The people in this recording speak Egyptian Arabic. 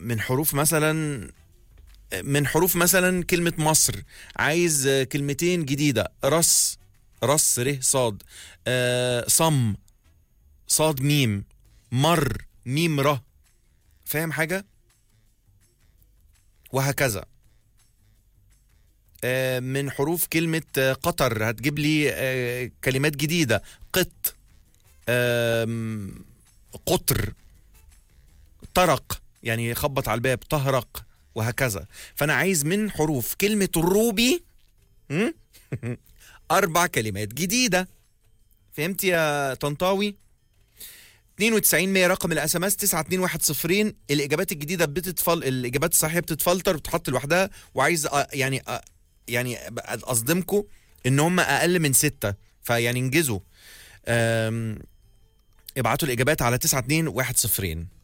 من حروف مثلا من حروف مثلا كلمة مصر عايز آه، كلمتين جديدة رص رص ر صاد آه، صم صاد ميم مر ميم ر فاهم حاجة؟ وهكذا آه، من حروف كلمة آه، قطر هتجيب لي آه، كلمات جديدة قط آم، قطر طرق يعني خبط على الباب طهرق وهكذا فأنا عايز من حروف كلمة الروبي م? أربع كلمات جديدة فهمت يا طنطاوي 92 100 رقم الاس ام اس 921 الاجابات الجديده بتتفل الاجابات الصحيحه بتتفلتر وتتحط لوحدها وعايز أ... يعني أ... يعني اصدمكم ان هم اقل من ستة فيعني انجزوا أم... ابعتوا الاجابات على 921